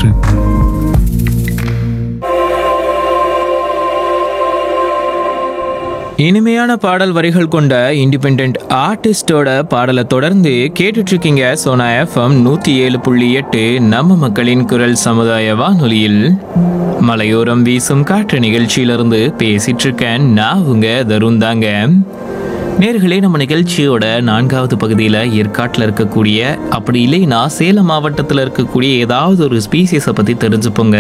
நன்று இனிமையான பாடல் வரிகள் கொண்ட இண்டிபெண்ட் ஆர்டிஸ்டோட பாடலை தொடர்ந்து கேட்டுட்டு இருக்கீங்க சோனா எஃப்எம் நூத்தி ஏழு புள்ளி எட்டு நம்ம மக்களின் குரல் சமுதாய வானொலியில் மலையோரம் வீசும் காற்று நிகழ்ச்சியிலிருந்து பேசிட்டு இருக்கேன் நான் உங்க தருண் தாங்க நேர்களே நம்ம நிகழ்ச்சியோட நான்காவது பகுதியில் ஏற்காட்டில் இருக்கக்கூடிய அப்படி இல்லைன்னா சேலம் மாவட்டத்தில் இருக்கக்கூடிய ஏதாவது ஒரு ஸ்பீசிஸை பற்றி தெரிஞ்சுப்போங்க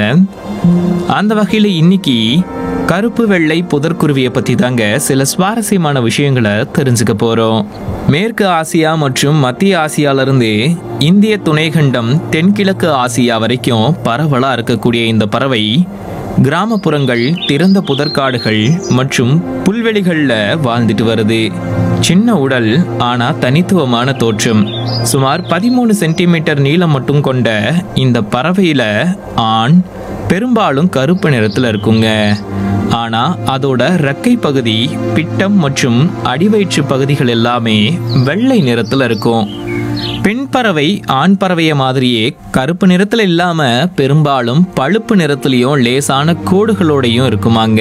அந்த வகையில் இன்னைக்கு கருப்பு வெள்ளை புதர்குருவியை பற்றி தாங்க சில சுவாரஸ்யமான விஷயங்களை தெரிஞ்சுக்க போகிறோம் மேற்கு ஆசியா மற்றும் மத்திய ஆசியாவிலிருந்து இந்திய துணைக்கண்டம் தென்கிழக்கு ஆசியா வரைக்கும் பரவலாக இருக்கக்கூடிய இந்த பறவை கிராமப்புறங்கள் திறந்த புதற்காடுகள் மற்றும் புல்வெளிகள்ல வாழ்ந்துட்டு வருது சின்ன உடல் ஆனா தனித்துவமான தோற்றம் சுமார் பதிமூணு சென்டிமீட்டர் நீளம் மட்டும் கொண்ட இந்த பறவையில ஆண் பெரும்பாலும் கருப்பு நிறத்துல இருக்குங்க ஆனா அதோட ரெக்கை பகுதி பிட்டம் மற்றும் அடிவயிற்று பகுதிகள் எல்லாமே வெள்ளை நிறத்துல இருக்கும் பெண் பறவை ஆண் பறவைய மாதிரியே கருப்பு நிறத்துல இல்லாம பெரும்பாலும் பழுப்பு நிறத்துலயும் லேசான கோடுகளோடையும் இருக்குமாங்க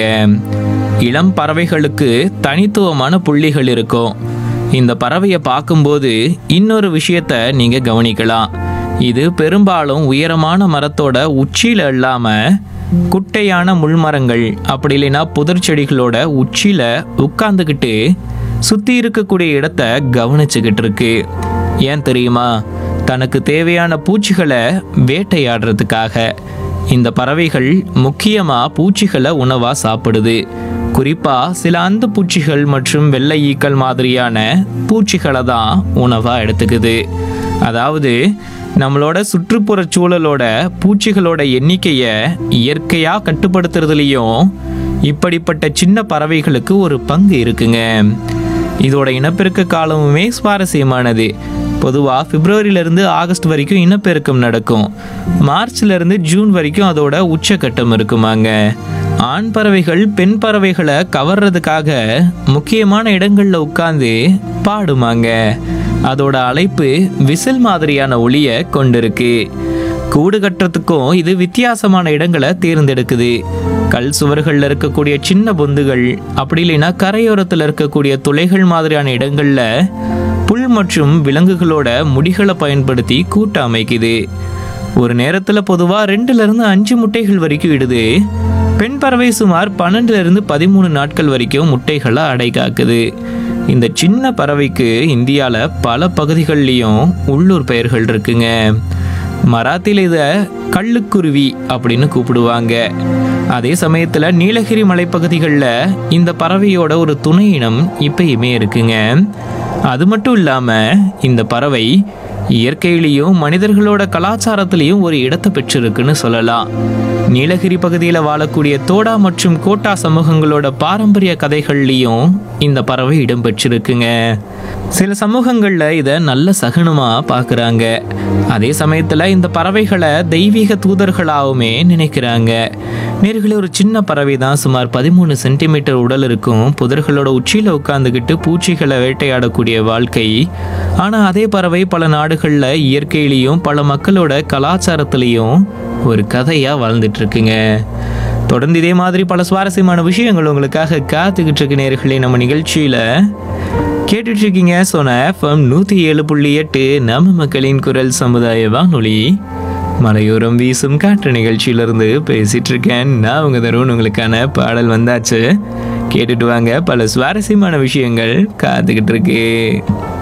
இளம் பறவைகளுக்கு தனித்துவமான புள்ளிகள் இருக்கும் இந்த பறவையை பார்க்கும்போது இன்னொரு விஷயத்த நீங்க கவனிக்கலாம் இது பெரும்பாலும் உயரமான மரத்தோட உச்சியில இல்லாம குட்டையான முள்மரங்கள் அப்படி இல்லைன்னா புதர் செடிகளோட உச்சியில உட்கார்ந்துக்கிட்டு சுத்தி இருக்கக்கூடிய இடத்த கவனிச்சுக்கிட்டு இருக்கு ஏன் தெரியுமா தனக்கு தேவையான பூச்சிகளை வேட்டையாடுறதுக்காக இந்த பறவைகள் முக்கியமா பூச்சிகளை உணவா சாப்பிடுது குறிப்பா சில அந்த பூச்சிகள் மற்றும் வெள்ளை ஈக்கள் மாதிரியான பூச்சிகளை தான் உணவா எடுத்துக்குது அதாவது நம்மளோட சுற்றுப்புற சூழலோட பூச்சிகளோட எண்ணிக்கையை இயற்கையா கட்டுப்படுத்துறதுலயும் இப்படிப்பட்ட சின்ன பறவைகளுக்கு ஒரு பங்கு இருக்குங்க இதோட இனப்பெருக்க காலமுமே சுவாரஸ்யமானது பொதுவாக பிப்ரவரியிலேருந்து ஆகஸ்ட் வரைக்கும் இனப்பெருக்கம் நடக்கும் மார்ச்லேருந்து ஜூன் வரைக்கும் அதோட உச்சக்கட்டம் இருக்குமாங்க ஆண் பறவைகள் பெண் பறவைகளை கவர்றதுக்காக முக்கியமான இடங்கள்ல உட்கார்ந்து பாடுமாங்க அதோட அழைப்பு விசில் மாதிரியான ஒளியை கொண்டிருக்கு கூடு கட்டுறதுக்கும் இது வித்தியாசமான இடங்களை தேர்ந்தெடுக்குது கல் சுவர்கள்ல இருக்கக்கூடிய சின்ன பொந்துகள் அப்படி இல்லைன்னா கரையோரத்தில் இருக்கக்கூடிய துளைகள் மாதிரியான இடங்கள்ல புல் மற்றும் விலங்குகளோட முடிகளை பயன்படுத்தி கூட்ட அமைக்குது ஒரு நேரத்துல பொதுவா ரெண்டுல இருந்து அஞ்சு முட்டைகள் வரைக்கும் இடுது பெண் பறவை சுமார் பன்னெண்டுல இருந்து பதிமூணு நாட்கள் வரைக்கும் முட்டைகளை அடை காக்குது இந்த சின்ன பறவைக்கு இந்தியால பல பகுதிகள்லயும் உள்ளூர் பெயர்கள் இருக்குங்க மராத்தியில் இதை கள்ளுக்குருவி அப்படின்னு கூப்பிடுவாங்க அதே சமயத்தில் நீலகிரி மலைப்பகுதிகளில் இந்த பறவையோட ஒரு துணை இனம் இப்பயுமே இருக்குங்க அது மட்டும் இல்லாமல் இந்த பறவை இயற்கையிலையும் மனிதர்களோட கலாச்சாரத்திலையும் ஒரு இடத்தை பெற்றிருக்குன்னு சொல்லலாம் நீலகிரி பகுதியில் வாழக்கூடிய தோடா மற்றும் கோட்டா சமூகங்களோட பாரம்பரிய கதைகள்லையும் இந்த பறவை இடம்பெற்றிருக்குங்க சில சமூகங்களில் இதை நல்ல சகுனமாக பார்க்குறாங்க அதே சமயத்தில் இந்த பறவைகளை தெய்வீக தூதர்களாகவுமே நினைக்கிறாங்க நேர்களே ஒரு சின்ன பறவை தான் சுமார் பதிமூணு சென்டிமீட்டர் உடல் இருக்கும் புதர்களோட உச்சியில் உட்காந்துக்கிட்டு பூச்சிகளை வேட்டையாடக்கூடிய வாழ்க்கை ஆனால் அதே பறவை பல நாடுகளில் இயற்கையிலையும் பல மக்களோட கலாச்சாரத்திலையும் ஒரு கதையாக வாழ்ந்துட்டு இருக்குங்க தொடர்ந்து இதே மாதிரி பல சுவாரஸ்யமான விஷயங்கள் உங்களுக்காக காத்துக்கிட்டு இருக்கு நேர்களே நம்ம நிகழ்ச்சியில் கேட்டுட்டு இருக்கீங்க சொன்ன எஃப்எம் நூற்றி ஏழு புள்ளி எட்டு நம்ம மக்களின் குரல் சமுதாய வானொலி மலையோரம் வீசும் காற்று நிகழ்ச்சியிலிருந்து பேசிட்டு இருக்கேன் நான் உங்க தருண் உங்களுக்கான பாடல் வந்தாச்சு கேட்டுட்டு வாங்க பல சுவாரஸ்யமான விஷயங்கள் காத்துக்கிட்டு இருக்கு